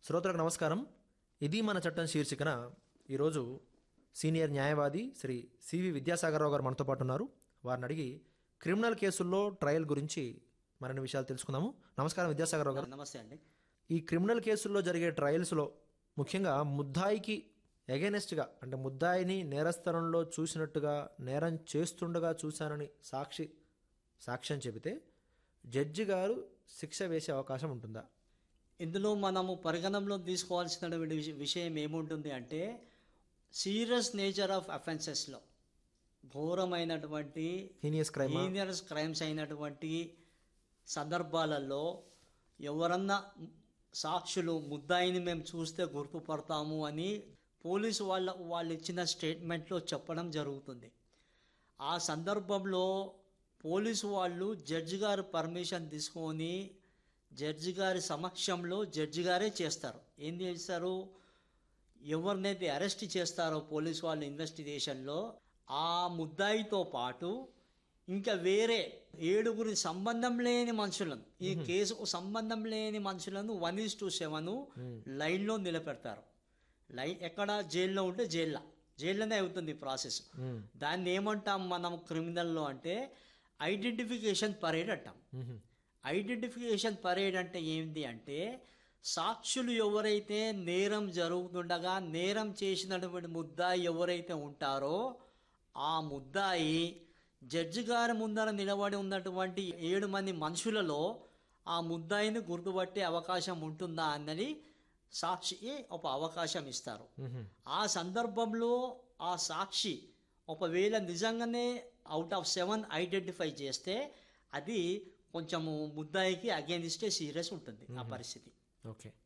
శ్రోతలకు నమస్కారం ఇది మన చట్టం శీర్షికన ఈరోజు సీనియర్ న్యాయవాది శ్రీ సివి విద్యాసాగరరావు గారు మనతో పాటు ఉన్నారు వారిని అడిగి క్రిమినల్ కేసుల్లో ట్రయల్ గురించి మరిన్ని విషయాలు తెలుసుకుందాము నమస్కారం విద్యాసాగరరావు గారు నమస్తే అండి ఈ క్రిమినల్ కేసుల్లో జరిగే ట్రయల్స్లో ముఖ్యంగా ముద్దాయికి ఎగెనెస్ట్గా అంటే ముద్దాయిని నేరస్థలంలో చూసినట్టుగా నేరం చేస్తుండగా చూశానని సాక్షి సాక్ష్యం చెబితే జడ్జి గారు శిక్ష వేసే అవకాశం ఉంటుందా ఇందులో మనము పరిగణనలో తీసుకోవాల్సిన విష- విషయం ఏముంటుంది అంటే సీరియస్ నేచర్ ఆఫ్ అఫెన్సెస్లో ఘోరమైనటువంటి హీనియస్ క్రైమ్ సీనియర్స్ క్రైమ్స్ అయినటువంటి సందర్భాలలో ఎవరన్నా సాక్షులు ముద్దాయిని మేము చూస్తే గుర్తుపడతాము అని పోలీసు వాళ్ళ వాళ్ళు ఇచ్చిన స్టేట్మెంట్లో చెప్పడం జరుగుతుంది ఆ సందర్భంలో పోలీసు వాళ్ళు జడ్జి గారు పర్మిషన్ తీసుకొని జడ్జి గారి సమక్షంలో జడ్జి గారే చేస్తారు ఏం చేస్తారు ఎవరినైతే అరెస్ట్ చేస్తారో పోలీసు వాళ్ళు ఇన్వెస్టిగేషన్లో ఆ ముద్దాయితో పాటు ఇంకా వేరే ఏడుగురి సంబంధం లేని మనుషులను ఈ కేసుకు సంబంధం లేని మనుషులను వన్ ఈస్ టు సెవెన్ లైన్లో నిలబెడతారు లైన్ ఎక్కడ జైల్లో ఉంటే జైల్లో జైల్లోనే అవుతుంది ప్రాసెస్ దాన్ని ఏమంటాం మనం క్రిమినల్లో అంటే ఐడెంటిఫికేషన్ పరేడ్ అంటాం ఐడెంటిఫికేషన్ పరేడ్ అంటే ఏంటి అంటే సాక్షులు ఎవరైతే నేరం జరుగుతుండగా నేరం చేసినటువంటి ముద్దాయి ఎవరైతే ఉంటారో ఆ ముద్దాయి జడ్జి గారి ముందర నిలబడి ఉన్నటువంటి ఏడు మంది మనుషులలో ఆ ముద్దాయిని గుర్తుపట్టే అవకాశం ఉంటుందా అన్నది సాక్షికి ఒక అవకాశం ఇస్తారు ఆ సందర్భంలో ఆ సాక్షి ఒకవేళ నిజంగానే అవుట్ ఆఫ్ సెవెన్ ఐడెంటిఫై చేస్తే అది కొంచెము ముద్దాయికి అగేనిస్టే సీరియస్ ఉంటుంది ఆ పరిస్థితి ఓకే